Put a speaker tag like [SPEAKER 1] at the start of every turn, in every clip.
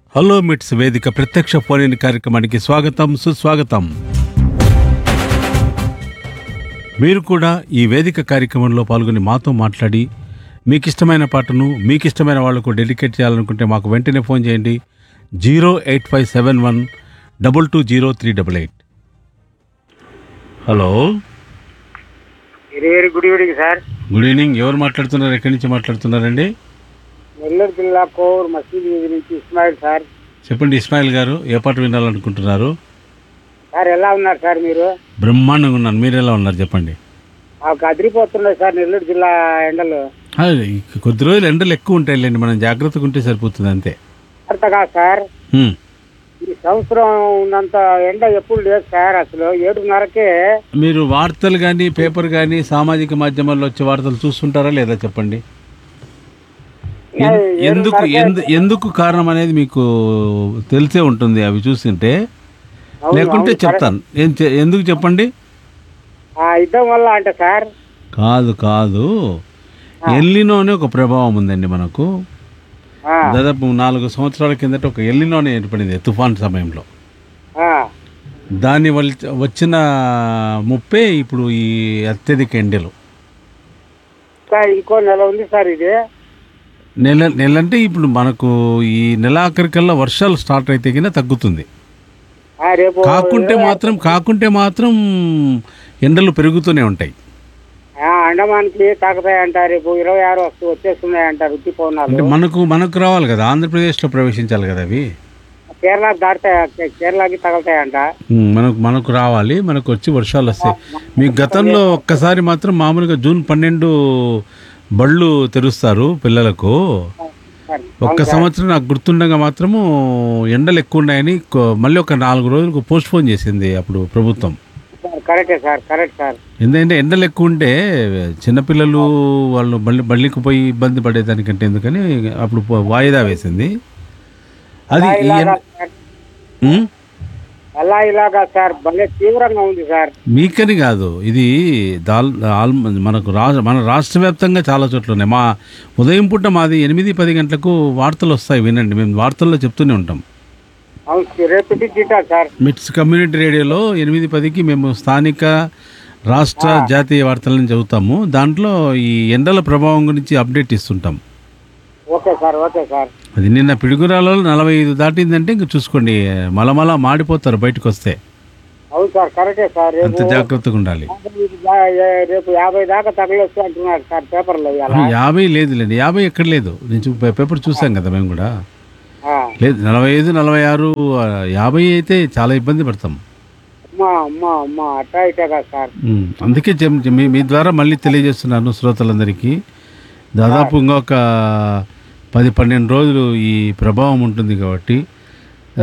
[SPEAKER 1] Hello మిట్స్ వేదిక ప్రత్యక్ష ఫోన్ ఇన్ కార్యక్రమానికి స్వాగతం సుస్వాగతం మీరు కూడా ఈ వేదిక కార్యక్రమంలో పాల్గొని మాతో మాట్లాడి మీకు ఇష్టమైన పాటను మీకు ఇష్టమైన వాళ్లకు డెడికేట్ చేయాలనుకుంటే మాకు వెంటనే ఫోన్ చేయండి zero eight five seven one double two zero three double eight hello
[SPEAKER 2] very very good evening sir
[SPEAKER 1] good evening ఎవరు మాట్లాడుతున్నారు ఎక్కడి నుంచి మాట్లాడుతున్నారండి
[SPEAKER 2] నెల్లూరు జిల్లా కోవూరు మసీద్ వీధి నుంచి ఇస్మాయిల్ సార్
[SPEAKER 1] చెప్పండి ఇస్మాయిల్ గారు ఏ పాట వినాలనుకుంటున్నారు
[SPEAKER 2] సార్ ఎలా ఉన్నారు సార్ మీరు
[SPEAKER 1] బ్రహ్మాండంగా ఉన్నాను మీరు ఎలా ఉన్నారు చెప్పండి
[SPEAKER 2] మాకు అదిరిపోతున్నాయి సార్ నెల్లూరు జిల్లా ఎండలు
[SPEAKER 1] ఆ, ఈ కొద్ది రోజులు ఎండలు ఎక్కువ ఉంటాయిలేండి మనం జాగ్రత్తగా ఉంటే సరిపోతుంది అంతే
[SPEAKER 2] అంతగా సార్
[SPEAKER 1] హ్మ్.
[SPEAKER 2] ఈ సంవత్సరం ఉన్నంత ఎండ ఎప్పుడు లేదు సార్ అసలు ఏడున్నరకే
[SPEAKER 1] మీరు వార్తలు కానీ పేపర్ కానీ సామాజిక మాధ్యమాల్లో వచ్చే వార్తలు చూస్తుంటారా లేదా చెప్పండి ఎన్- ఎందుకు ఎందు ఎందుకు కారణం అనేది మీకు తెలిసే ఉంటుంది అవి చూస్తుంటే
[SPEAKER 2] అవును,
[SPEAKER 1] లేకుంటే
[SPEAKER 2] అవును,
[SPEAKER 1] చెప్తాను ఏం చె- ఎందుకు చెప్పండి
[SPEAKER 2] ఆ యుద్ధం వల్ల అంటే సార్
[SPEAKER 1] కాదు కాదు ఎల్లినో అనే ఒక ప్రభావం ఉందండి మనకు
[SPEAKER 2] ఆ,
[SPEAKER 1] దాదాపు నాలుగు సంవత్సరాల కిందట ఒక ఎల్లినోనే ఏర్పడింది తుఫాన్ సమయంలో
[SPEAKER 2] ఆ,
[SPEAKER 1] దాని వల్ల వచ్చిన ముప్పే ఇప్పుడు ఈ అత్యధిక ఎండలు
[SPEAKER 2] సార్ ఇంకో నెల ఉంది సార్ ఇది
[SPEAKER 1] నెల నెల అంటే ఇప్పుడు మనకు ఈ నెలాఖరికల్లా వర్షాలు స్టార్ట్ అయితే కింద తగ్గుతుంది
[SPEAKER 2] ఆ, రేపు
[SPEAKER 1] కాకుంటే మాత్రం కాకుంటే మాత్రం ఎండలు పెరుగుతూనే ఉంటాయి
[SPEAKER 2] ఆ, అండమాన్కి తాకుతాయంట రేపు ఇరవై ఆరు వస్తూ వచ్చేస్తున్నాయంట రుచి
[SPEAKER 1] అంటే
[SPEAKER 2] పౌనాలు
[SPEAKER 1] మనకు మనకు రావాలి కదా ఆంధ్రప్రదేశ్లో ప్రవేశించాలి కదా అవి
[SPEAKER 2] కేరళ దాటుతాయి కేరళకి తగులుతాయంట
[SPEAKER 1] ఉమ్, మనకు మనకు రావాలి మనకు వచ్చి వర్షాలు వస్తాయి మీకు గతంలో ఒక్కసారి మాత్రం మామూలుగా జూన్ పన్నెండు బళ్ళు తెరుస్తారు పిల్లలకు
[SPEAKER 2] సార్
[SPEAKER 1] ఒక్క సంవత్సరం నాకు గుర్తుండగా మాత్రము ఎండలు ఎక్కువ ఉన్నాయని కొ- మళ్ళీ ఒక నాలుగు రోజులకు పోస్ట్ పోన్ చేసింది అప్పుడు ప్రభుత్వం
[SPEAKER 2] సార్ కరెక్టే సార్ కరెక్ట్ సార్
[SPEAKER 1] ఎందుకంటే ఎండలు ఎక్కువ ఉంటే చిన్నపిల్లలు వాళ్ళు బళ్ళి బళ్ళికి పోయి ఇబ్బంది పడేదానికంటే ఎందుకని అప్పుడు పో- వాయిదా వేసింది అది ఈ
[SPEAKER 2] ఇలాగా
[SPEAKER 1] ఎండ-
[SPEAKER 2] సార్
[SPEAKER 1] ఉమ్?
[SPEAKER 2] అలా ఇలాగా సార్ భలే తీవ్రంగా ఉంది సార్
[SPEAKER 1] మీకని కాదు ఇది దాల్ ఆల్ మనకు రా మన రాష్ట్ర వ్యాప్తంగా చాలా చోట్ల ఉన్నాయి మా ఉదయం పూట మాది ఎనిమిది పది గంటలకు వార్తలు వస్తాయి వినండి మేము వార్తల్లో చెప్తూనే ఉంటాం
[SPEAKER 2] అవును రేపు తింటారు సార్
[SPEAKER 1] మిట్స్ కమ్యూనిటీ రేడియోలో ఎనిమిది పదికి మేము స్థానిక రాష్ట్ర జాతీయ వార్తలను చదువుతాము దాంట్లో ఈ ఎండల ప్రభావం గురించి అప్డేట్ ఇస్తుంటాం
[SPEAKER 2] ఓకే సార్ ఓకే సార్
[SPEAKER 1] అది నిన్న పిడుగురాలలో నలభై ఐదు దాటిందంటే ఇంక చూసుకోండి మలమల మాడిపోతారు బయటకు వస్తే
[SPEAKER 2] అవును సార్ కరెక్టే సార్ రేపు
[SPEAKER 1] అంత జాగ్రత్తగా ఉండాలి
[SPEAKER 2] రేపు యాభై దాకా తగలొచ్చు అంటున్నారు సార్ పేపర్లో ఇవాళ
[SPEAKER 1] యాభై లేదులేండి యాభై ఎక్కడ లేదు నేను చూ- పేపర్ చూసాం కదా మేము కూడా
[SPEAKER 2] ఆ,
[SPEAKER 1] లేదు నలభై ఐదు నలభై ఆరు ఆ, యాభై అయితే చాలా ఇబ్బంది పడతాం
[SPEAKER 2] అమ్మా అమ్మా అమ్మా అట్టా ఇట్టా కాదు సార్
[SPEAKER 1] ఉమ్, అందుకే చెం- మీ మీ ద్వారా మళ్ళీ తెలియజేస్తున్నాను శ్రోతలందరికీ దాదాపు ఇంకొక పది పన్నెండు రోజులు ఈ ప్రభావం ఉంటుంది కాబట్టి ఆ,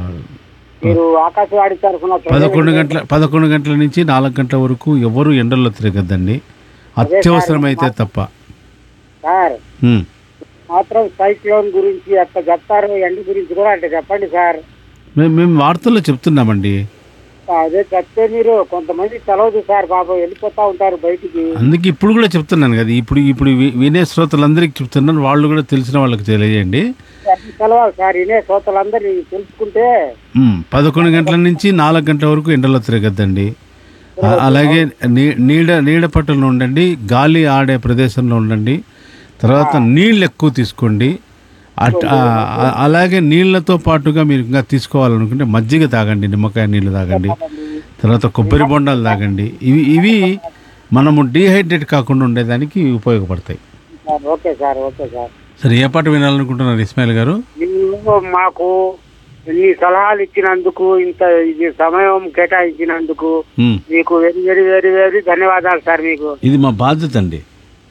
[SPEAKER 2] మీరు ఆకాశవాణి తరఫున
[SPEAKER 1] పదకొండు గంటల పదకొండు గంటల నుంచి నాలుగు గంటల వరకు ఎవరు ఎండల్లో తిరగద్దండి అత్యవసరమైతే తప్ప
[SPEAKER 2] సార్
[SPEAKER 1] ఉమ్.
[SPEAKER 2] మాత్రం సైక్లోన్ గురించి అట్లా చెప్తారు ఎండ గురించి కూడా అంటే చెప్పండి సార్
[SPEAKER 1] మేము మేము వార్తల్లో చెప్తున్నామండి
[SPEAKER 2] అదే చెప్తే మీరు కొంతమంది తెలవదు సార్ పాపం వెళ్ళిపోతా ఉంటారు బయటికి
[SPEAKER 1] అందుకే ఇప్పుడు కూడా చెప్తున్నాను కదా ఇప్పుడు ఇప్పుడు వి- వినే శ్రోతలందరికీ చెప్తున్నాను వాళ్ళు కూడా తెలిసిన వాళ్ళకి తెలియజేయండి
[SPEAKER 2] అన్ని తెలవాలి సార్ ఇనే శ్రోతలందరూ తెలుసుకుంటే
[SPEAKER 1] ఉమ్, పదకొండు గంటల నుంచి నాలుగు గంటల వరకు ఎండలో తిరగద్దండి ఆ- అలాగే నీ- నీడ నీడ పట్టులో ఉండండి గాలి ఆడే ప్రదేశంలో ఉండండి తర్వాత నీళ్ళు ఎక్కువ తీసుకోండి అట్ ఆ- ఆ- అలాగే నీళ్ళతో పాటుగా మీరు ఇంకా తీసుకోవాలనుకుంటే మజ్జిగ తాగండి నిమ్మకాయ నీళ్ళు తాగండి తర్వాత కొబ్బరి బొండాలు తాగండి ఇవి ఇవి మనము డీహైడ్రేట్ కాకుండా ఉండేదానికి ఉపయోగపడతాయి
[SPEAKER 2] sir okay sir okay sir
[SPEAKER 1] సరే ఏ పాట వినాలనుకుంటున్నారు ఇస్మాయిల్ గారు
[SPEAKER 2] మీరు మాకు ఇన్ని సలహాలు ఇచ్చినందుకు ఇంత ఇది సమయం కేటాయించినందుకు
[SPEAKER 1] ఉమ్,
[SPEAKER 2] మీకు వెరీ వెరీ వెరీ వెరీ ధన్యవాదాలు సార్ మీకు
[SPEAKER 1] ఇది మా బాధ్యత అండి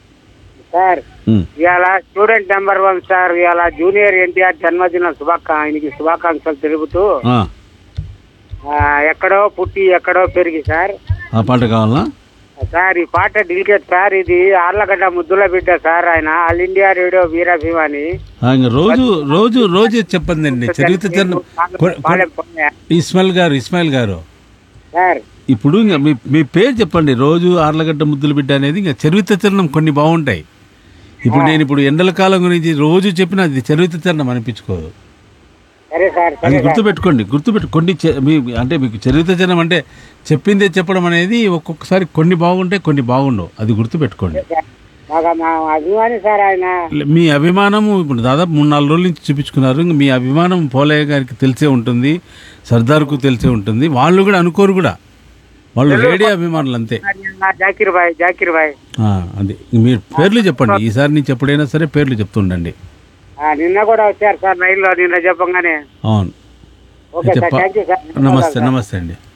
[SPEAKER 2] సార్
[SPEAKER 1] ఉమ్,
[SPEAKER 2] ఇవాళ స్టూడెంట్ నెంబర్ వన్ సార్ ఇవాళ జూనియర్ ఎన్టీఆర్ జన్మదిన శుభాకా ఆయనకి శుభాకాంక్షలు తెలుపుతూ
[SPEAKER 1] ఆ,
[SPEAKER 2] ఆ, ఎక్కడో పుట్టి ఎక్కడో పెరిగి సార్
[SPEAKER 1] ఆ పాట కావాలా
[SPEAKER 2] సార్ ఈ పాట డెలికేట్ సార్ ఇది ఆర్లగడ్డ ముద్దుల బిడ్డ సార్ ఆయన ఆల్ ఇండియా రేడియో వీరాభిమాని
[SPEAKER 1] ఆ, ఇంక రోజు రోజు రోజు చెప్పండి చరిత్ర చరణం కొ- కొ-
[SPEAKER 2] పాలెం పొన్నయ్య.
[SPEAKER 1] ఇస్మాయిల్ గారు ఇస్మాయిల్ గారు
[SPEAKER 2] సార్
[SPEAKER 1] ఇప్పుడు ఇంకా మీ మీ పేరు చెప్పండి రోజు ఆర్లగడ్డ ముద్దులు బిడ్డ అనేది ఇంకా చరిత్ర చరణం కొన్ని బాగుంటాయి ఇప్పుడు నేను ఇప్పుడు ఎండల కాలం గురించి రోజు చెప్పిన అది చరిత్ర చరణం అనిపించుకోదు
[SPEAKER 2] సరే సార్
[SPEAKER 1] అది
[SPEAKER 2] సరే సార్
[SPEAKER 1] గుర్తుపెట్టుకోండి గుర్తుపెట్టు కొన్ని చె- మీ అంటే మీకు చరిత్ర జనం అంటే చెప్పిందే చెప్పడం అనేది ఒక్కొక్కసారి కొన్ని బాగుంటాయి కొన్ని బాగుండవు అది గుర్తుపెట్టుకోండి
[SPEAKER 2] బాగా మా అభిమాని సార్ ఆయన
[SPEAKER 1] మీ అభిమానము ఇప్పుడు దాదాపు మూడు నాలుగు రోజుల నుంచి చూపించుకున్నారు ఇంక మీ అభిమానం పోలయ్య గారికి తెలిసే ఉంటుంది సర్దార్కు తెలిసే ఉంటుంది వాళ్ళు కూడా అనుకోరు కూడా వాళ్ళు రేడియో అభిమానులు అంతే
[SPEAKER 2] నా జాకిర్ భాయ్ జాకిర్ భాయ్
[SPEAKER 1] ఆ, అది మీరు పేర్లు చెప్పండి ఈసారి నుంచి ఎప్పుడైనా సరే పేర్లు చెప్తుండండి
[SPEAKER 2] ఆ, నిన్న కూడా వచ్చారు సార్ రైల్లో నిన్న చెప్పంగానే
[SPEAKER 1] అవును
[SPEAKER 2] ఓకే సార్
[SPEAKER 1] చెప్ప
[SPEAKER 2] థ్యాంక్ యూ సార్
[SPEAKER 1] నమస్తే నమస్తే అండి